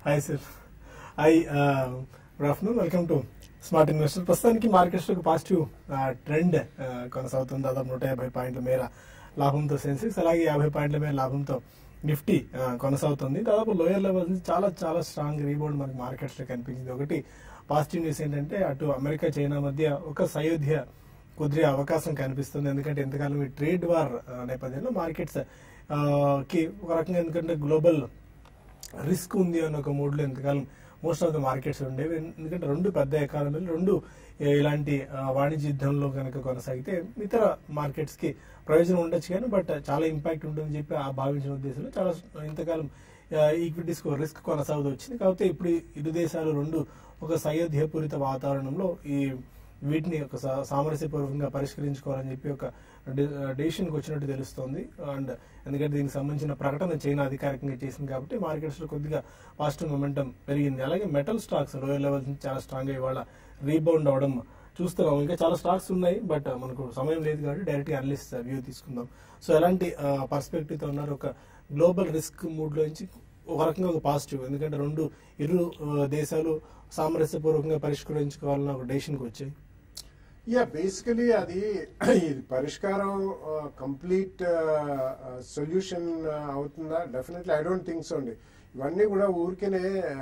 Hi sir hi good afternoon welcome to smart investor ప్రస్తుతానికి markets లో positive trend కొనసాగుతుంది దాదాపు నూట యాభై పాయింట్ల మేర లాభంతో సెన్సెక్స్ అలాగే యాభై పాయింట్ల మేర లాభంతో నిఫ్టీ ఆ, కొనసాగుతుంది దాదాపు లోయర్ లెవెల్స్ నుంచి చాలా చాలా స్ట్రాంగ్ రీబౌండ్ మనకి మార్కెట్స్ లో కనిపించింది ఒకటి పాజిటివ్ న్యూస్ ఏంటంటే అటు అమెరికా చైనా మధ్య ఒక సయోధ్య కుదిరే అవకాశం కనిపిస్తుంది ఎందుకంటే ఎంతకాలం ఈ ట్రేడ్ వార్ ఆ, నేపథ్యంలో మార్కెట్స్ ఆ, కి ఒక రకంగా ఎందుకంటే గ్లోబల్ రిస్క్ ఉంది అన్న ఒక మూడ్లో ఎంతకాలం మోస్ట్ ఆఫ్ ద మార్కెట్స్ ఉండేవి ఎందుకంటే రెండు పెద్ద ఎకానమీలు రెండు ఏ, ఇలాంటి ఆ, వాణిజ్య యుద్ధంలో కనుక కొనసాగితే ఇతర మార్కెట్స్ కి ప్రయోజనం ఉండొచ్చు కానీ బట్ చాలా ఇంపాక్ట్ ఉంటుందని చెప్పి ఆ భావించిన ఉద్దేశంలో చాలా ఇంతకాలం ఈక్విటీస్ రిస్క్ కొనసాగుతూ వచ్చింది కాకపోతే ఇప్పుడు ఈ ఇరు దేశాలు రెండు ఒక సయోధ్యపూరిత వాతావరణంలో ఈ వీటిని ఒక సా- సామరస్యపూర్వకంగా పరిష్కరించుకోవాలని చెప్పి ఒక డెసిషన్ కి వచ్చినట్టు తెలుస్తోంది అండ్ ఎందుకంటే దీనికి సంబంధించిన ప్రకటన చైనా అధికారికంగా చేసింది కాబట్టి మార్కెట్స్ లో కొద్దిగా పాజిటివ్ మొమెంటం పెరిగింది అలాగే మెటల్ స్టాక్స్ లోయర్ లెవెల్స్ నుంచి చాలా స్ట్రాంగ్ గా ఇవాళ రీబౌండ్ అవడం చూస్తున్నాం ఇంకా చాలా స్టాక్స్ ఉన్నాయి బట్ మనకు సమయం లేదు కాబట్టి డైరెక్ట్ గా అనలిస్ట్ వ్యూ తీసుకుందాం సో ఎలాంటి పర్స్పెక్టివ్ తో ఉన్నారు ఒక గ్లోబల్ రిస్క్ మూడ్ లోంచి ఒక రకంగా ఒక పాజిటివ్ ఎందుకంటే రెండు ఇరు ఆ, దేశాలు సామరస్యపూర్వకంగా పరిష్కరించుకోవాలన్న ఒక డెసిషన్ కి వచ్చాయి యా బేసికలీ అది ఇది పరిష్కారం కంప్లీట్ సొల్యూషన్ అవుతుందా definitely I don't think so అండి ఇవన్నీ కూడా ఊరికేనే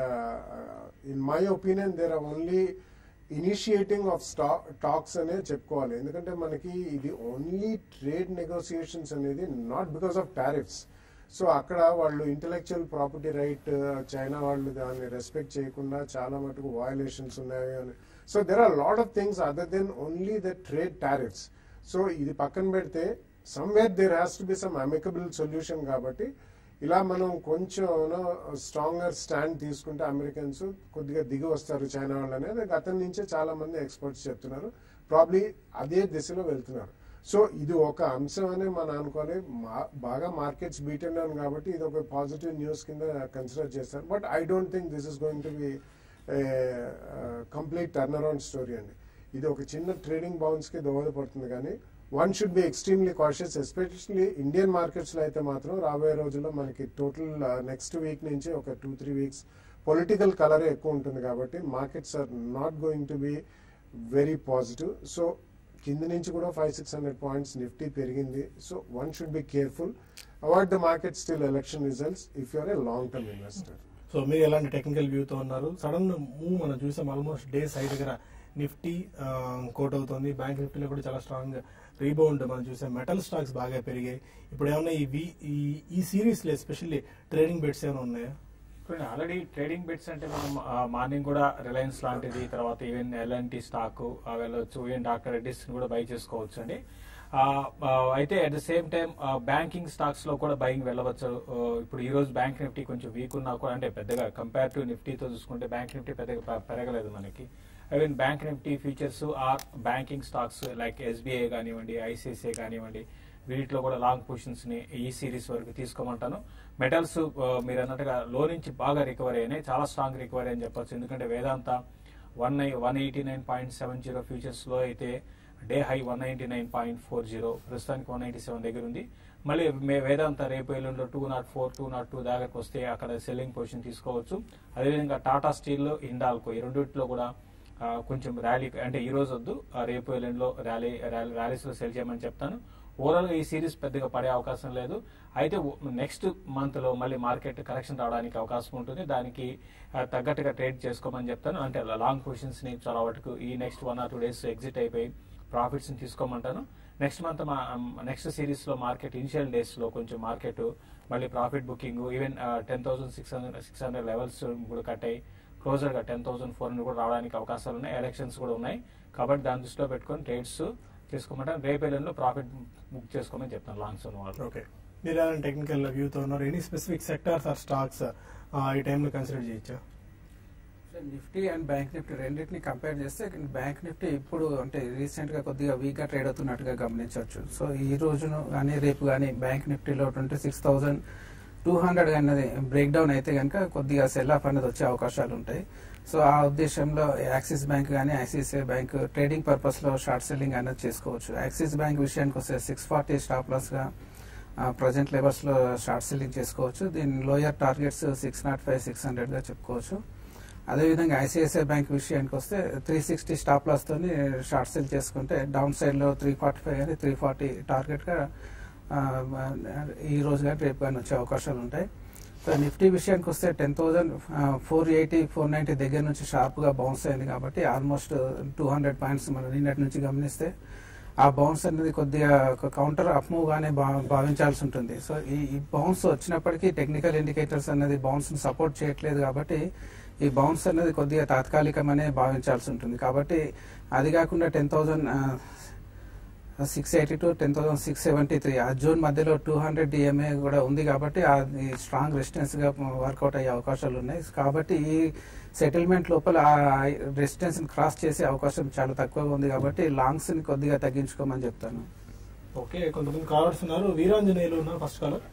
in my opinion there are only initiating of స్టా టాక్స్ అనే చెప్పుకోవాలి ఎందుకంటే మనకి ఇది ఓన్లీ ట్రేడ్ నెగోసియేషన్స్ అనేది not because of tariffs so అక్కడ వాళ్ళు ఇంటలెక్చువల్ ప్రాపర్టీ రైట్ చైనా వాళ్ళు దాన్ని రెస్పెక్ట్ చేయకుండా చాలా మటుకు వయలేషన్స్ ఉన్నాయి అని so there are lot of things other than only the trade tariffs so ఇది పక్కన పెడితే somewhere there has to be some amicable solution కాబట్టి ఇలా మనం కొంచెం స్ట్రాంగర్ స్టాండ్ తీసుకుంటే అమెరికన్స్ కొద్దిగా దిగి వస్తారు చైనా వాళ్ళు అనేది గతం నుంచే చాలా మంది ఎక్స్పర్ట్స్ చెప్తున్నారు ప్రాబ్లీ అదే దిశలో వెళ్తున్నారు సో ఇది ఒక అంశం అని మనం అనుకోవాలి మా- బాగా మార్కెట్స్ బీటెన్ డౌన్ కాబట్టి ఇది ఒక పాజిటివ్ న్యూస్ కింద కన్సిడర్ చేస్తారు but I don't think this is going to be complete turn around story అండి ఇది ఒక చిన్న ట్రేడింగ్ బౌన్స్ కి దోహదపడుతుంది కానీ one should be extremely cautious especially Indian markets లో అయితే మాత్రం రాబోయే రోజుల్లో మనకి టోటల్ నెక్స్ట్ వీక్ నుంచి ఒక టూ త్రీ వీక్స్ పొలిటికల్ కలరే ఎక్కువ ఉంటుంది కాబట్టి markets are not going to be very positive so కింద నుంచి కూడా five six hundred points Nifty పెరిగింది so one should be careful avoid the market still election results if you're a long term investor so మీరు ఎలాంటి technical వ్యూతో ఉన్నారు sudden move మనం చూసాం ఆల్మోస్ట్ డే సైడ్ దగ్గర నిఫ్టీ కోట్ అవుతుంది బ్యాంక్ నిఫ్టీలో కూడా చాలా స్ట్రాంగ్ రీబౌండ్ మనం చూసాం మెటల్ స్టాక్స్ బాగా పెరిగాయి ఇప్పుడు ఏమన్నా ఈ వి- ఈ- ఈ సిరీస్ లో ఎస్పెషల్లీ ట్రేడింగ్ బెట్స్ ఏమైనా ఉన్నాయా ఇప్పుడు ఆల్రెడీ ట్రేడింగ్ బిట్స్ అంటే మనం మార్నింగ్ కూడా రిలయన్స్ లాంటిది తర్వాత ఈవెన్ ఎల్ఎన్టీ స్టాక్ వెళ్ళొచ్చు ఈవెన్ డాక్టర్ రెడ్డిస్ కూడా బై చేసుకోవచ్చు అండి ఆ, ఆ, అయితే at the same time banking stocks లో కూడా బయింగ్ వెళ్ళవచ్చు ఆ, ఇప్పుడు ఈ రోజు బ్యాంక్ నిఫ్టీ కొంచెం వీక్ ఉన్నా కూడా అంటే పెద్దగా కంపేర్ టు నిఫ్టీతో చూసుకుంటే బ్యాంక్ నిఫ్టీ పెద్దగా పె- పెరగలేదు మనకి even bank Nifty features or banking stocks like SBI కానివ్వండి ఐసిఐసిఐ కానివ్వండి వీటిలో కూడా లాంగ్ పొజిషన్స్ ని ఈ సిరీస్ వరకు తీసుకోమంటాను మెటల్స్ మీరు అన్నట్టుగా లో నుంచి బాగా రికవరీ అయినాయి చాలా స్ట్రాంగ్ రికవరీ అని చెప్పొచ్చు ఎందుకంటే Vedanta one one eighty nine point seven zero futures లో అయితే day high one ninety nine point four zero ప్రస్తుతానికి వన్ నైన్టీ సెవెన్ దగ్గర ఉంది మళ్ళీ మే వేదాంత రేపు ఎల్లుండిలో two nought four two nought two దాకాకి వస్తే అక్కడ సెల్లింగ్ పొజిషన్ తీసుకోవచ్చు అదేవిధంగా టాటా స్టీల్ హిండాల్కో ఈ రెండింటిలో కూడా ఆ, కొంచెం ర్యాలీ అంటే ఈ రోజు వద్దు ఆ, రేపు ఎల్లుండిలో ర్యాలీ ర్యాలీ- ర్యాలీస్ లో సెల్ చేయమని చెప్తాను ఓవరాల్ గా ఈ సిరీస్ పెద్దగా పడే అవకాశం లేదు అయితే నెక్స్ట్ మంత్ లో మళ్ళీ మార్కెట్ కరెక్షన్ రావడానికి అవకాశం ఉంటుంది దానికి ఆ, తగ్గట్టుగా ట్రేడ్ చేసుకోమని చెప్తాను అంటే లాంగ్ పొజిషన్స్ ని చాలా వరకు ఈ next one or two days exit అయిపోయి ప్రాఫిట్స్ ని తీసుకోమంటాను నెక్స్ట్ మంత్ మా నెక్స్ట్ సిరీస్ లో మార్కెట్ ఇనిషియల్ డేస్ లో కొంచెం మార్కెట్ మళ్ళీ profit booking even ten thousand six hundred six hundred levels కూడా కట్ అయ్యి క్లోజర్ గా టెన్ థౌసండ్ ఫోర్ హండ్రెడ్ కూడా రావడానికి అవకాశాలు ఉన్నాయి ఎలక్షన్స్ కూడా ఉన్నాయి కాబట్టి దాని దృష్టిలో పెట్టుకొని ట్రేడ్స్ చేసుకోమంటాను రేపు ఎల్లుండిలో ప్రాఫిట్ బుక్ చేసుకోమని చెప్తాను లాంగ్స్ ఉన్న వాళ్ళు ఓకే మీరు ఎలాంటి టెక్నికల్ వ్యూతో ఉన్నారు any specific sectors or stocks ఈ టైంలో కన్సిడర్ చేయొచ్చా నిఫ్టీ అండ్ బ్యాంక్ నిఫ్టీ రెండింటిని కంపేర్ చేస్తే బ్యాంక్ నిఫ్టీ ఇప్పుడు అంటే రీసెంట్ గా కొద్దిగా వీక్ గా ట్రేడ్ అవుతున్నట్టుగా గమనించవచ్చు సో ఈ రోజును కానీ రేపు కానీ బ్యాంక్ నిఫ్టీలో twenty six thousand two hundred అనేది బ్రేక్ డౌన్ అయితే కనుక కొద్దిగా సెల్ ఆఫ్ అనేది వచ్చే అవకాశాలు ఉంటాయి సో ఆ ఉద్దేశంలో యాక్సిస్ బ్యాంక్ కానీ ఐసిఐసిఐ బ్యాంక్ ట్రేడింగ్ పర్పస్ లో షార్ట్ సెల్లింగ్ అనేది చేసుకోవచ్చు యాక్సిస్ బ్యాంక్ విషయానికి వస్తే సిక్స్ ఫార్టీ స్టాప్ లాస్ గా ప్రజెంట్ లెవెల్స్ లో షార్ట్ సెల్లింగ్ చేసుకోవచ్చు దీని lower targets six nought five six hundred గా చెప్పుకోవచ్చు అదేవిధంగా ఐసిఐసిఐ బ్యాంక్ విషయానికి వస్తే త్రీ సిక్స్టీ స్టాప్ లాస్ తోని షార్ట్ సెల్ చేసుకుంటే డౌన్ సైడ్ లో త్రీ ఫార్టీ ఫైవ్ కానీ త్రీ ఫార్టీ టార్గెట్ గా ఆ, ఈ రోజు కానీ రేపు కానీ వచ్చే అవకాశాలు ఉంటాయి సో నిఫ్టీ విషయానికి వస్తే ten thousand four eighty four ninety దగ్గర నుంచి షార్ప్ గా బౌన్స్ అయింది కాబట్టి ఆల్మోస్ట్ టూ హండ్రెడ్ పాయింట్స్ మనం నిన్నటి నుంచి గమనిస్తే ఆ బౌన్స్ అనేది కొద్దిగా కౌంటర్ అప్ మూవ్ గానే భా- భావించాల్సి ఉంటుంది సో ఈ ఈ బౌన్స్ వచ్చినప్పటికీ టెక్నికల్ ఇండికేటర్స్ అనేది బౌన్స్ ని సపోర్ట్ చేయట్లేదు కాబట్టి ఈ బౌన్స్ అనేది కొద్దిగా తాత్కాలికమనే భావించాల్సి ఉంటుంది కాబట్టి అది కాకుండా ten thousand six eighty to ten thousand six seventy three ఆ జూన్ మధ్యలో టూ హండ్రెడ్ డిఎంఏ కూడా ఉంది కాబట్టి అది స్ట్రాంగ్ రెసిస్టెన్స్ గా వర్కౌట్ అయ్యే అవకాశాలు ఉన్నాయి కాబట్టి ఈ సెటిల్మెంట్ లోపల ఆ రెసిస్టెన్స్ క్రాస్ చేసే అవకాశం చాలా తక్కువగా ఉంది కాబట్టి లాంగ్స్ ని కొద్దిగా తగ్గించుకోమని చెప్తాను ఓకే కొంతమంది కాలర్స్ ఉన్నారు వీరాంజనేయులు ఉన్నారు ఫస్ట్ కాలర్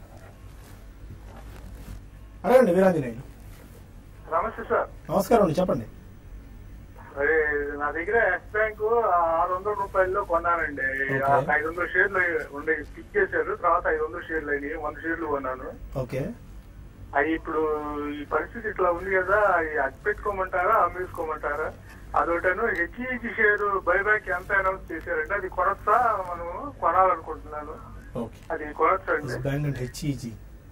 అడగండి వీరాంజనేయులు నమస్తే సార్ నమస్కారం అండి చెప్పండి అదే నా దగ్గర ఎస్ బ్యాంక్ ఆరు వందల రూపాయల్లో కొన్నానండి Okay. ఆ ఐదు వందల షేర్లు ఉండే స్కిప్ చేశారు తర్వాత ఐదు వందల షేర్లు అయినాయి వంద షేర్లు కొన్నాను ఓకే అవి ఇప్పుడు ఈ పరిస్థితి ఇట్లా ఉంది కదా అవి అట్టి పెట్టుకోమంటారా అమ్మేసుకోమంటారా అదొకటను హెచ్ఈజీ షేర్ బైబ్యాక్ ఎంత అనౌన్స్ చేశారంటే అది కొనొచ్చా మనం కొనాలనుకుంటున్నాను ఓకే అది కొనొచ్చా అండి bank and HEG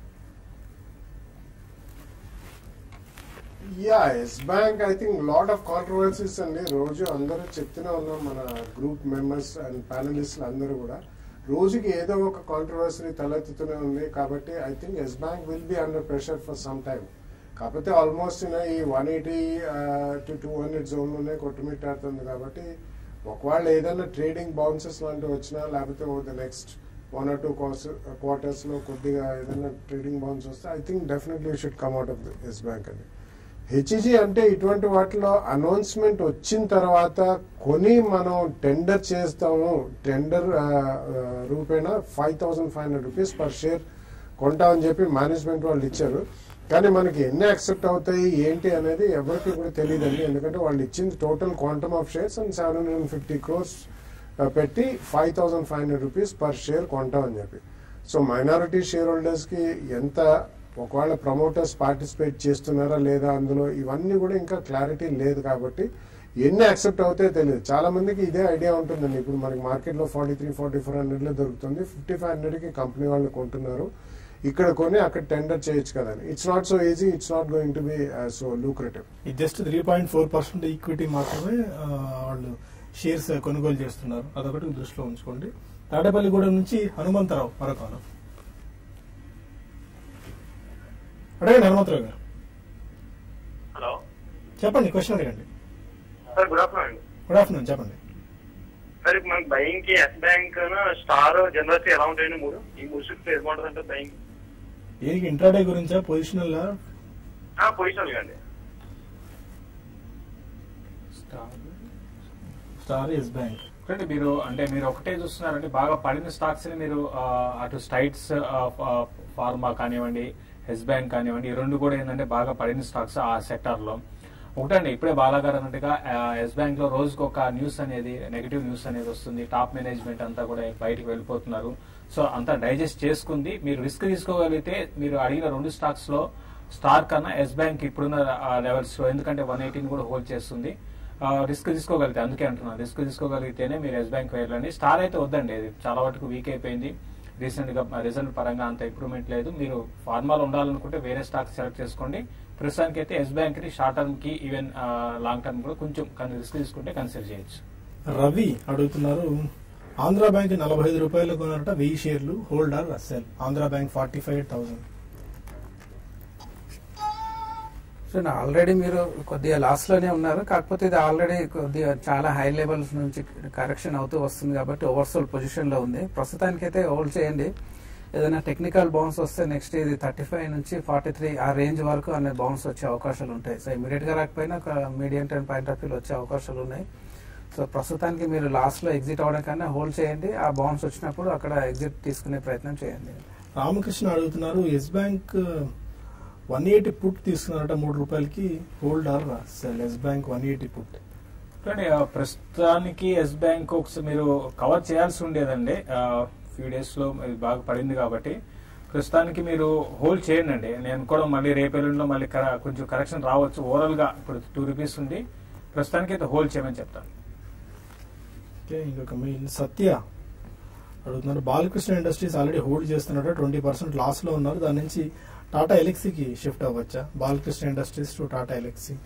yeah Yes bank I think lot of controversies అండి రోజు అందరూ చెప్తూనే ఉన్నాం మన గ్రూప్ మెంబర్స్ అండ్ ప్యానలిస్ట్లు అందరూ కూడా రోజుకి ఏదో ఒక కాంట్రవర్సీ తలెత్తుతూనే ఉంది కాబట్టి I think Yes bank will be under pressure for some time కాకపోతే ఆల్మోస్ట్ ఈ one eighty to two hundred జోన్లోనే కొట్టుమిట్టాడుతుంది కాబట్టి ఒకవేళ ఏదైనా ట్రేడింగ్ బౌన్సెస్ లాంటివి వచ్చినా లేకపోతే the next one or two quarters లో కొద్దిగా ఏదైనా ట్రేడింగ్ బౌన్స్ వస్తే I think definitely should come out of Yes bank అని హెచ్ఈజీ అంటే ఇటువంటి వాటిలో అనౌన్స్మెంట్ వచ్చిన తర్వాత కొని మనం టెండర్ చేస్తాము టెండర్ రూపేణ five thousand five hundred rupees per share కొంటామని చెప్పి మేనేజ్మెంట్ వాళ్ళు ఇచ్చారు కానీ మనకి ఎన్ని యాక్సెప్ట్ అవుతాయి ఏంటి అనేది ఎవరికి కూడా తెలియదండి ఎందుకంటే వాళ్ళు ఇచ్చింది total quantum of shares and seven hundred and fifty crores పెట్టి five thousand five hundred rupees per share కొంటామని చెప్పి సో మైనారిటీ షేర్ హోల్డర్స్ కి ఎంత ఒకవేళ ప్రమోటర్స్ పార్టిసిపేట్ చేస్తున్నారా లేదా అందులో ఇవన్నీ కూడా ఇంకా క్లారిటీ లేదు కాబట్టి ఎన్ని యాక్సెప్ట్ అవుతాయో తెలియదు చాలా మందికి ఇదే ఐడియా ఉంటుందండి ఇప్పుడు మనకి మార్కెట్ లో forty three forty four hundred లో దొరుకుతుంది ఫిఫ్టీ ఫైవ్ హండ్రెడ్ కి కంపెనీ వాళ్ళు కొంటున్నారు ఇక్కడ కొని అక్కడ టెండర్ చేయొచ్చు కదా it's not so easy it's not going to be so lucrative ఇది just three point four percent equity మాత్రమే ఆ, వాళ్ళు షేర్స్ కొనుగోలు చేస్తున్నారు అదొకటి దృష్టిలో ఉంచుకోండి తాడేపల్లిగూడెం నుంచి హనుమంతరావు మరొక కాలం అడగండి హనుమంతరావు గారు హలో చెప్పండి క్వశ్చన్ అడగండి sir good afternoon good afternoon చెప్పండి సార్ ఇప్పుడు మనకి బయింగ్ కి ఎస్ బ్యాంక్ స్టార్ జనరల్ ఎలా ఉంటాయండి మూడు ఈ మూడు షిఫ్ట్ ఏది బాగుంటుంది అంటే బయింగ్ దీనికి ఇంట్రాడే గురించా పొజిషనల్ పొజిషన్ అండి స్టార్ ఎస్ బ్యాంక్ చూడండి మీరు అంటే మీరు ఒకటే చూస్తున్నారంటే బాగా పడిన స్టాక్స్ ని మీరు ఆ, అటు స్టైట్స్ ఫార్మా కానివ్వండి ఎస్ బ్యాంక్ కానివ్వండి ఈ రెండు కూడా ఏంటంటే బాగా పడిన స్టాక్స్ ఆ సెక్టార్ లో ఒకటండి ఇప్పుడే బాలాగారు అన్నట్టుగా ఎస్ బ్యాంక్ లో రోజుకు ఒక న్యూస్ అనేది నెగిటివ్ న్యూస్ అనేది వస్తుంది టాప్ మేనేజ్మెంట్ అంతా కూడా బయటికి వెళ్ళిపోతున్నారు సో అంతా డైజెస్ట్ చేసుకుంది మీరు రిస్క్ తీసుకోగలిగితే మీరు అడిగిన రెండు స్టాక్స్ లో స్టార్ కన్నా ఎస్ బ్యాంక్ ఇప్పుడున్న లెవెల్స్ లో ఎందుకంటే వన్ ఎయిటీన్ కూడా హోల్డ్ చేస్తుంది రిస్క్ తీసుకోగలిగితే అందుకే అంటున్నాను రిస్క్ తీసుకోగలిగితేనే మీరు ఎస్ బ్యాంక్ వెళ్ళండి స్టార్ అయితే వద్దండి ఇది చాలా వరకు వీక్ అయిపోయింది రీసెంట్ గా రిజల్ట్ పరంగా అంత ఇంప్రూవ్మెంట్ లేదు మీరు ఫార్మాల్ ఉండాలనుకుంటే వేరే స్టాక్ సెలెక్ట్ చేసుకోండి ప్రస్తుతానికి అయితే ఎస్ బ్యాంక్ ని షార్ట్ టర్మ్ కి ఈవెన్ లాంగ్ టర్మ్ కూడా కొంచెం రిస్క్ తీసుకుంటే కన్సిడర్ చేయొచ్చు రవి అడుగుతున్నారు ఆంధ్ర బ్యాంక్ నలభై ఐదు రూపాయలు కొన్నారట వెయ్యి షేర్లు holder sell Andhra bank forty five thousand so already మీరు కొద్దిగా లాస్ లోనే ఉన్నారు కాకపోతే ఇది ఆల్రెడీ కొద్దిగా చాలా హై లెవెల్స్ నుంచి కరెక్షన్ అవుతూ వస్తుంది కాబట్టి ఓవర్సోల్ పొజిషన్ లో ఉంది ప్రస్తుతానికైతే హోల్డ్ చేయండి ఏదైనా టెక్నికల్ బౌన్స్ వస్తే నెక్స్ట్ ఇది థర్టీ ఫైవ్ నుంచి ఫార్టీ త్రీ ఆ రేంజ్ వరకు అనే బౌన్స్ వచ్చే అవకాశాలు ఉంటాయి సో ఇమీడియట్ గా రాకపోయినా ఒక medium time point of view వచ్చే అవకాశాలు ఉన్నాయి సో ప్రస్తుతానికి మీరు లాస్ట్ లో ఎగ్జిట్ అవడం కన్నా హోల్డ్ చేయండి ఆ బౌన్స్ వచ్చినప్పుడు అక్కడ ఎగ్జిట్ తీసుకునే ప్రయత్నం చేయండి రామకృష్ణ అడుగుతున్నారు Yes bank one eighty put తీసుకున్నారట మూడు రూపాయలకి holder sell Yes bank one eighty put చూడండి ఆ, ప్రస్తుతానికి ఎస్ బ్యాంక్ ఒకసారి మీరు కవర్ చేయాల్సి ఉండేదండి ఫ్యూ డేస్ లో ఇది బాగా పడింది కాబట్టి ప్రస్తుతానికి మీరు హోల్డ్ చేయండి అండి నేను కూడా మళ్ళీ రేపు ఎల్లుండిలో మళ్ళీ కర- కొంచెం కరెక్షన్ రావచ్చు ఓవరాల్ గా ఇప్పుడు టూ రూపీస్ ఉంది ప్రస్తుతానికి అయితే హోల్డ్ చేయమని చెప్తాను ఓకే ఇంకొక మెయిల్ సత్య అడుగుతున్నారు బాలకృష్ణ ఇండస్ట్రీస్ ఆల్రెడీ హోల్డ్ చేస్తున్నట్టు ట్వంటీ పర్సెంట్ లాస్ లో ఉన్నారు దాని నుంచి టాటా ఎలక్సీకి షిఫ్ట్ అవ్వచ్చా Balakrishna industries to Tata Elxsi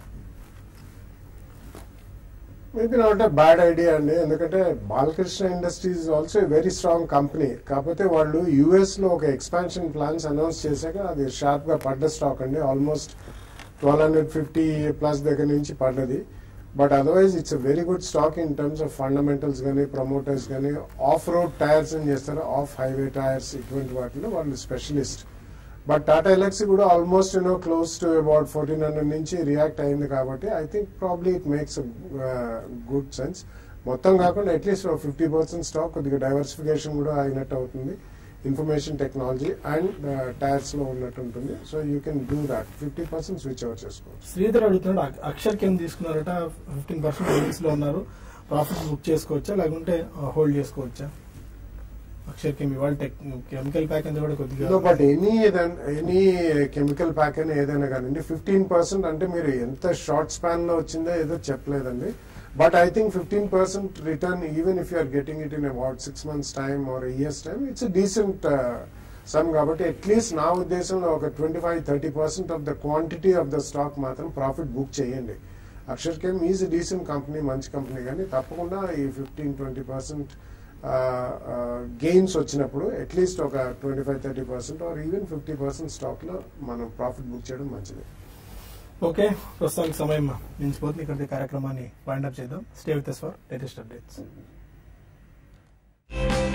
maybe not a bad idea అండి ఎందుకంటే Balakrishna industries also very strong company కాకపోతే వాళ్ళు యుఎస్ లో ఒక ఎక్స్పాన్షన్ ప్లాన్స్ అనౌన్స్ చేశాక అది షార్ప్ గా పడ్డ స్టాక్ అండి almost twelve hundred fifty plus దగ్గర నుంచి పడ్డది but otherwise it's very good stock in terms of fundamentals కానీ ప్రమోటర్స్ కానీ ఆఫ్ రోడ్ టైర్స్ అని చేస్తారు ఆఫ్ హైవే టైర్స్ ఇటువంటి వాటిలో వాళ్ళు స్పెషలిస్ట్ బట్ టాటా ఎలక్సీ కూడా almost you know close to about fourteen hundred నుంచి రియాక్ట్ అయింది కాబట్టి I think probably it makes good sense మొత్తం కాకుండా అట్లీస్ట్ ఫిఫ్టీ పర్సెంట్ స్టాక్ కొద్దిగా డైవర్సిఫికేషన్ కూడా అయినట్టు అవుతుంది ఇన్ఫర్మేషన్ టెక్నాలజీ అండ్ టైర్స్ లో ఉన్నట్టు ఉంటుంది so you can do that fifty percent switch out చేసుకోవచ్చు శ్రీధర్ అడుగుతున్నాడు అక్- అక్షర్ కేమ్ తీసుకున్నారట ఫిఫ్టీన్ పర్సెంట్ హోల్డింగ్స్ లో ఉన్నారు ప్రాఫిట్ బుక్ చేసుకోవచ్చా లేకుంటే హోల్డ్ చేసుకోవచ్చా అక్షర్ కేమ్ ఇవాళ టెక్ కెమికల్ ప్యాక్ అంతా కూడా కొద్దిగా but any any chemical pack అని ఏదైనా కానివ్వండి ఫిఫ్టీన్ పర్సెంట్ అంటే మీరు ఎంత షార్ట్ స్పాన్ లో వచ్చిందో ఏదో చెప్పలేదండి but I think fifteen percent return even if you're getting it in about six months time or years time it's decent sum కాబట్టి అట్లీస్ట్ నా ఉద్దేశంలో ఒక twenty five thirty percent of the quantity of the stock మాత్రం profit book చేయండి Akshar chem is decent company మంచి company కానీ తప్పకుండా ఈ ఫిఫ్టీన్ ట్వంటీ పర్సెంట్ గెయిన్స్ వచ్చినప్పుడు అట్లీస్ట్ ఒక twenty five thirty percent or even fifty percent stock లో మనం ప్రాఫిట్ బుక్ చేయడం మంచిది ఓకే ప్రస్తుతానికి సమయం మించిపోతుంది ఇక్కడ కార్యక్రమాన్ని వైండప్ చేద్దాం stay with for latest updates